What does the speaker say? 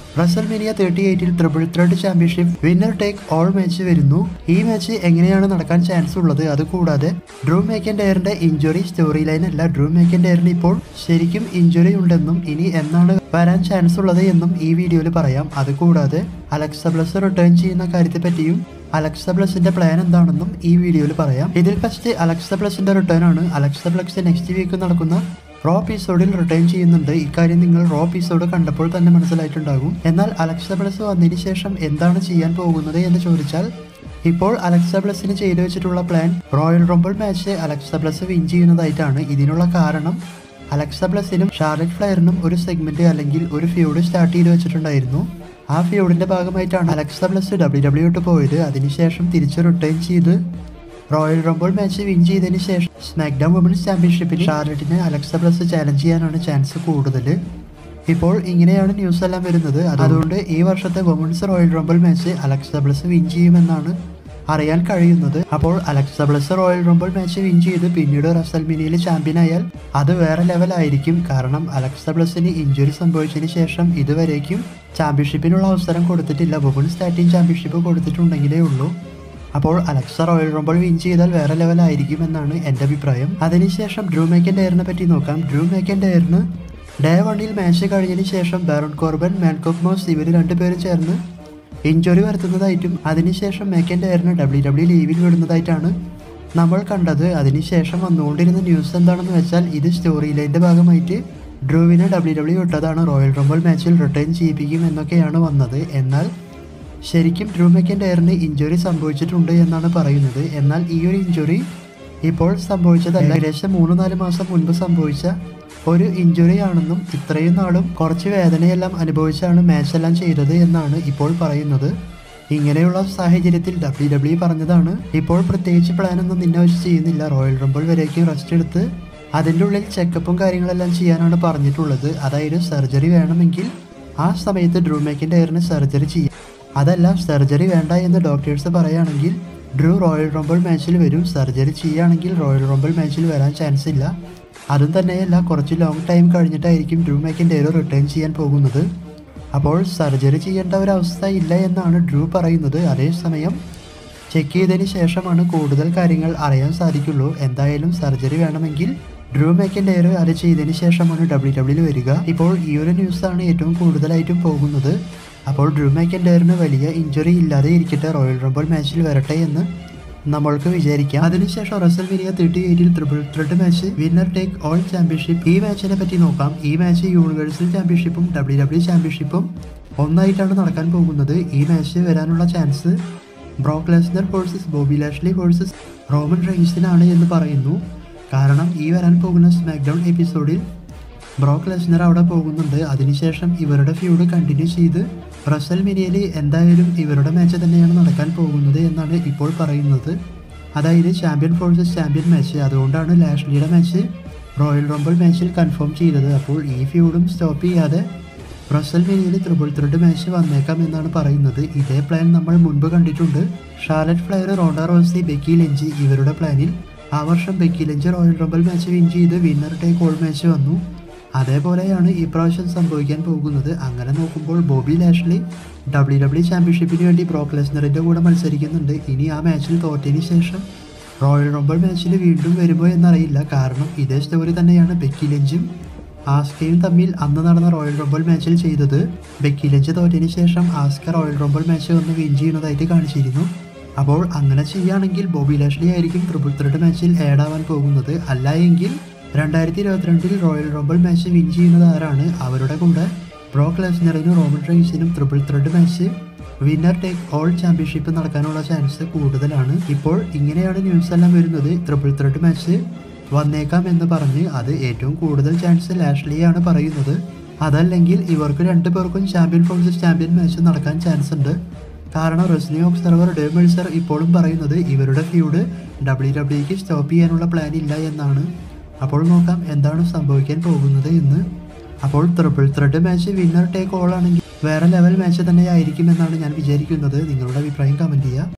WrestleMania thirty എയ്റ്റിൽ triple threat championship winner take all match വരുന്നു ഈ മാച്ച് എങ്ങനെയാണ് നടക്കാൻ ചാൻസ് ഉള്ളത് അതുകൂടാതെ ഡ്രൂ മേക്കൻഡയറിന്റെ ഇഞ്ചുറി സ്റ്റോറി ലൈൻ അല്ല ഡ്രൂ മേക്കൻഡയറിന് ഇപ്പോൾ ശരിക്കും ഇഞ്ചുറി ഉണ്ടെന്നും ഇനി എന്നാണ് വരാൻ ചാൻസ് ഉള്ളത് എന്നും ഈ വീഡിയോയിൽ പറയാം അതുകൂടാതെ അലക്സ ബ്ലസ് റിട്ടേൺ ചെയ്യുന്ന കാര്യത്തെ പറ്റിയും അലക്സ ബ്ലസിന്റെ പ്ലാൻ എന്താണെന്നും ഈ വീഡിയോയിൽ പറയാം ഇതിൽ ഫസ്റ്റ് അലക്സ ബ്ലസിന്റെ റിട്ടേൺ ആണ് അലക്സ ബ്ലസ് നെക്സ്റ്റ് വീക്ക് നടക്കുന്ന റോ എപ്പിസോഡിൽ റിട്ടേൺ ചെയ്യുന്നുണ്ട് ഇക്കാര്യം നിങ്ങൾ റോ എപ്പിസോഡ് കണ്ടപ്പോൾ തന്നെ മനസ്സിലായിട്ടുണ്ടാകും എന്നാൽ അലക്സ ബ്ലസ് വന്നതിന് ശേഷം എന്താണ് ചെയ്യാൻ പോകുന്നത് എന്ന് ചോദിച്ചാൽ ഇപ്പോൾ അലക്സ ബ്ലസിന് ചെയ്തു വെച്ചിട്ടുള്ള plan Royal Rumble match Alexa Bliss win ചെയ്യുന്നതായിട്ടാണ് ഇതിനുള്ള കാരണം അലക്സ ബ്ലസിനും ഷാർലറ്റ് ഫ്ലയറിനും ഒരു സെഗ്മെന്റ് അല്ലെങ്കിൽ ഒരു ഫ്യൂഡ് സ്റ്റാർട്ട് ചെയ്ത് വെച്ചിട്ടുണ്ടായിരുന്നു ആ ഫ്യൂഡിന്റെ ഭാഗമായിട്ടാണ് അലക്സ ബ്ലസ് ഡബ്ല്യു ഡബ്ല്യു ഇട്ട് പോയത് അതിനുശേഷം തിരിച്ച് റിട്ടേൺ ചെയ്ത് റോയൽ റംബിൾ മാച്ച് വിൻ ചെയ്തതിന് ശേഷം സ്മാക്ഡൗൺ വുമൻസ് ചാമ്പ്യൻഷിപ്പിൽ ഷാർലറ്റിനെ അലക്സ പ്ലസ് ചാലഞ്ച് ചെയ്യാനാണ് ചാൻസ് കൂടുതൽ ഇപ്പോൾ ഇങ്ങനെയാണ് ന്യൂസ് എല്ലാം വരുന്നത് അതുകൊണ്ട് ഈ വർഷത്തെ women's Royal Rumble match Alexa Bliss win ചെയ്യുമെന്നാണ് അറിയാൻ കഴിയുന്നത് അപ്പോൾ Alexa Bliss Royal Rumble match win ചെയ്ത് പിന്നീട് റസൽമിനിയിൽ ചാമ്പ്യൻ ആയാൽ അത് വേറെ ലെവലായിരിക്കും കാരണം അലക്സ പ്ലസിന് ഇഞ്ചുറി സംഭവിച്ചതിന് ശേഷം ഇതുവരേക്കും ചാമ്പ്യൻഷിപ്പിനുള്ള അവസരം കൊടുത്തിട്ടില്ല വുമൻസ് താറ്റീം ചാമ്പ്യൻഷിപ്പ് കൊടുത്തിട്ടുണ്ടെങ്കിലേ ഉള്ളൂ അപ്പോൾ അലക്സ റോയൽ റംബിൾ വിൻ ചെയ്താൽ വേറെ ലെവലായിരിക്കും എന്നാണ് എൻ്റെ അഭിപ്രായം അതിനുശേഷം ഡ്രൂ മേക്കൻ ഡയറിനെ പറ്റി നോക്കാം ഡ്രൂ മേക്കൻ ഡയറിന് ഡേ വണ്ണിൽ മാച്ച് കഴിഞ്ഞതിന് ശേഷം ബാറൺ കോർബൻ മാൻകോക് മോസ് ഇവർ രണ്ടുപേരും ചേർന്ന് ഇഞ്ചുറി വരുത്തുന്നതായിട്ടും അതിനുശേഷം മേക്കൻ ഡയറിന് ഡബ്ല്യു ഡബ്ല്യു ലീവിൽ വിടുന്നതായിട്ടാണ് നമ്മൾ കണ്ടത് അതിനുശേഷം വന്നുകൊണ്ടിരുന്ന ന്യൂസ് എന്താണെന്ന് വെച്ചാൽ ഇത് സ്റ്റോറി ലൈൻ്റെ ഭാഗമായിട്ട് ഡ്രൂവിനെ ഡബ്ല്യു ഡബ്ല്യു വിട്ടതാണ് റോയൽ റംബിൾ മാച്ചിൽ റിട്ടേൺ ചെയ്യിപ്പിക്കും എന്നൊക്കെയാണ് വന്നത് എന്നാൽ ശരിക്കും ഡ്രൂ മെക്കൻഡയറിന് ഇഞ്ചുറി സംഭവിച്ചിട്ടുണ്ട് എന്നാണ് പറയുന്നത് എന്നാൽ ഈ ഒരു ഇഞ്ചുറി ഇപ്പോൾ സംഭവിച്ചതല്ല ഏകദേശം മൂന്ന് നാല് മാസം മുൻപ് സംഭവിച്ച ഒരു ഇഞ്ചുറി ആണെന്നും ഇത്രയും നാളും കുറച്ച് വേദനയെല്ലാം അനുഭവിച്ചാണ് മാച്ച് എല്ലാം ചെയ്തത് എന്നാണ് ഇപ്പോൾ പറയുന്നത് ഇങ്ങനെയുള്ള സാഹചര്യത്തിൽ ഡബ്ല്യു ഡബ്ല്യു പറഞ്ഞതാണ് ഇപ്പോൾ പ്രത്യേകിച്ച് പ്ലാനൊന്നും നിന്നെ വെച്ച് ചെയ്യുന്നില്ല റോയൽ റംബിൾ വരേക്കും റെസ്റ്റ് എടുത്ത് അതിൻ്റെ ഉള്ളിൽ ചെക്കപ്പും കാര്യങ്ങളെല്ലാം ചെയ്യാനാണ് പറഞ്ഞിട്ടുള്ളത് അതായത് സർജറി വേണമെങ്കിൽ ആ സമയത്ത് ഡ്രൂ മെക്കിൻ്റെ സർജറി ചെയ്യാം അതല്ല സർജറി വേണ്ട എന്ന് ഡോക്ടേഴ്സ് പറയുകയാണെങ്കിൽ ഡ്രൂ റോയൽ റംബിൾ മാച്ചിൽ വരും സർജറി ചെയ്യുകയാണെങ്കിൽ റോയൽ റംബിൾ മാച്ചിൽ വരാൻ ചാൻസ് ഇല്ല അതും തന്നെയല്ല കുറച്ച് ലോങ് ടൈം കഴിഞ്ഞിട്ടായിരിക്കും ഡ്രൂ മാക്കിൻ്റെ റിട്ടേൺ ചെയ്യാൻ പോകുന്നത് അപ്പോൾ സർജറി ചെയ്യേണ്ട ഒരു അവസ്ഥ ഇല്ല എന്നാണ് ഡ്രൂ പറയുന്നത് അതേസമയം ചെക്ക് ചെയ്തതിന് ശേഷമാണ് കൂടുതൽ കാര്യങ്ങൾ അറിയാൻ സാധിക്കുള്ളൂ എന്തായാലും സർജറി വേണമെങ്കിൽ ഡ്രൂ മേക്കിൻ്റെ അത് ചെയ്തതിന് ശേഷമാണ് ഡബ്ല്യു ഡബ്ല്യു വരിക ഇപ്പോൾ ഈ ഒരു ന്യൂസാണ് ഏറ്റവും കൂടുതലായിട്ടും പോകുന്നത് അപ്പോൾ ഡ്രൂ മേക്കൻഡയറിന് വലിയ ഇഞ്ചുറി ഇല്ലാതെ ഇരിക്കട്ടെ റോയൽ റംബിൾ മാച്ചിൽ വരട്ടെ എന്ന് നമ്മൾക്ക് വിചാരിക്കാം അതിനുശേഷം റസൽ വിനിയ തേർട്ടി എയ്റ്റിൽ triple threat match winner take all championship ഈ മാച്ചിനെ പറ്റി നോക്കാം ഈ മാച്ച് യൂണിവേഴ്സൽ ചാമ്പ്യൻഷിപ്പും ഡബ്ല്യു ഡബ്ല്യു ചാമ്പ്യൻഷിപ്പും ഒന്നായിട്ടാണ് നടക്കാൻ പോകുന്നത് ഈ മാച്ച് വരാനുള്ള chance Brock Lesnar versus Bobby Lashley versus Roman റെയിൻസിനാണ് എന്ന് പറയുന്നു കാരണം ഈ വരാൻ പോകുന്ന സ്മാക്ഡൗൺ എപ്പിസോഡിൽ ബ്രോക്ക് ലെസ്നർ അവിടെ പോകുന്നുണ്ട് അതിനുശേഷം ഇവരുടെ ഫ്യൂഡ് കണ്ടിന്യൂ ചെയ്ത് റസൽ മിനിയയിൽ എന്തായാലും ഇവരുടെ മാച്ച് തന്നെയാണ് നടക്കാൻ പോകുന്നത് എന്നാണ് ഇപ്പോൾ പറയുന്നത് അതായത് ചാമ്പ്യൻ ഫോഴ്സസ് ചാമ്പ്യൻ മാച്ച് അതുകൊണ്ടാണ് ലാഷ്ലിയുടെ മാച്ച് റോയൽ റംബിൾ മാച്ചിൽ കൺഫേം ചെയ്തത് അപ്പോൾ ഈ ഫ്യൂഡും സ്റ്റോപ്പ് ചെയ്യാതെ റസൽ മിനിയയിൽ ത്രിബിൾ ത്രെഡ് മാച്ച് വന്നേക്കാം എന്നാണ് പറയുന്നത് ഇതേ പ്ലാൻ നമ്മൾ മുൻപ് കണ്ടിട്ടുണ്ട് Charlotte Flair Ronda Rousey Becky Lynch ഇവരുടെ പ്ലാനിൽ ആ വർഷം Becky Lynch Royal Rumble match win ചെയ്ത് വിന്നർ ടേക്ക് ഓൾ മാച്ച് വന്നു അതേപോലെയാണ് ഈ പ്രാവശ്യം സംഭവിക്കാൻ പോകുന്നത് അങ്ങനെ നോക്കുമ്പോൾ ബോബി ലാഷ്ലി ഡബ്ല്യു ഡബ്ല്യു ചാമ്പ്യൻഷിപ്പിന് വേണ്ടി ബ്രോക്ക് ലെസ്നറിൻ്റെ കൂടെ മത്സരിക്കുന്നുണ്ട് ഇനി ആ മാച്ചിൽ തോറ്റതിന് ശേഷം റോയൽ റംബിൾ മാച്ചിൽ വീണ്ടും വരുമോ എന്നറിയില്ല കാരണം ഇതേ സ്റ്റോറി തന്നെയാണ് ബെക്കി ലഞ്ചും ആസ്കയും തമ്മിൽ അന്ന് നടന്ന റോയൽ റംബിൾ മാച്ചിൽ ചെയ്തത് ബെക്കി ലഞ്ച് തോറ്റതിന് ശേഷം ആസ്ക റോയൽ റംബിൾ മാച്ച് ഒന്ന് വിൻ ചെയ്യുന്നതായിട്ട് കാണിച്ചിരുന്നു അപ്പോൾ അങ്ങനെ ചെയ്യുകയാണെങ്കിൽ ബോബി ലാഷ്ലി ആയിരിക്കും ട്രിപ്പിൾ ത്രെഡ് മാച്ചിൽ ആഡ് ആവാൻ പോകുന്നത് അല്ല എങ്കിൽ രണ്ടായിരത്തി ഇരുപത്തിരണ്ടിൽ റോയൽ റംബിൾ മാച്ച് വിൻ ചെയ്യുന്നത് ആരാണ് അവരുടെ കൂടെ ബ്രോക്ക് ലെസ്നറിനും റോമൻ റൈസിനും triple threat match winner take all championship നടക്കാനുള്ള ചാൻസ് കൂടുതലാണ് ഇപ്പോൾ ഇങ്ങനെയാണ് ന്യൂസ് എല്ലാം വരുന്നത് ട്രിപ്പിൾ ത്രെഡ് മാച്ച് വന്നേക്കാം എന്ന് പറഞ്ഞ് അത് ഏറ്റവും കൂടുതൽ ചാൻസ് ലാഷ്ലിയാണ് പറയുന്നത് അതല്ലെങ്കിൽ ഇവർക്ക് രണ്ടു പേർക്കും ചാമ്പ്യൻ ഫോഴ്സസ് ചാമ്പ്യൻ മാച്ച് നടക്കാൻ ചാൻസ് ഉണ്ട് കാരണം റെസ്ലി ഒബ്സർവർ ഡേ മെഴ്സർ ഇപ്പോഴും പറയുന്നത് ഇവരുടെ ഫ്യൂഡ് ഡബ്ല്യു ഡബ്ല്യുക്ക് സ്റ്റോപ്പ് ചെയ്യാനുള്ള പ്ലാൻ ഇല്ല എന്നാണ് അപ്പോൾ നോക്കാം എന്താണ് സംഭവിക്കാൻ പോകുന്നത് എന്ന് അപ്പോൾ triple threat match winner take all ആണെങ്കിൽ വേറെ ലെവൽ മാച്ച് തന്നെ ആയിരിക്കും എന്നാണ് ഞാൻ വിചാരിക്കുന്നത് നിങ്ങളുടെ അഭിപ്രായം കമൻറ്റ് ചെയ്യുക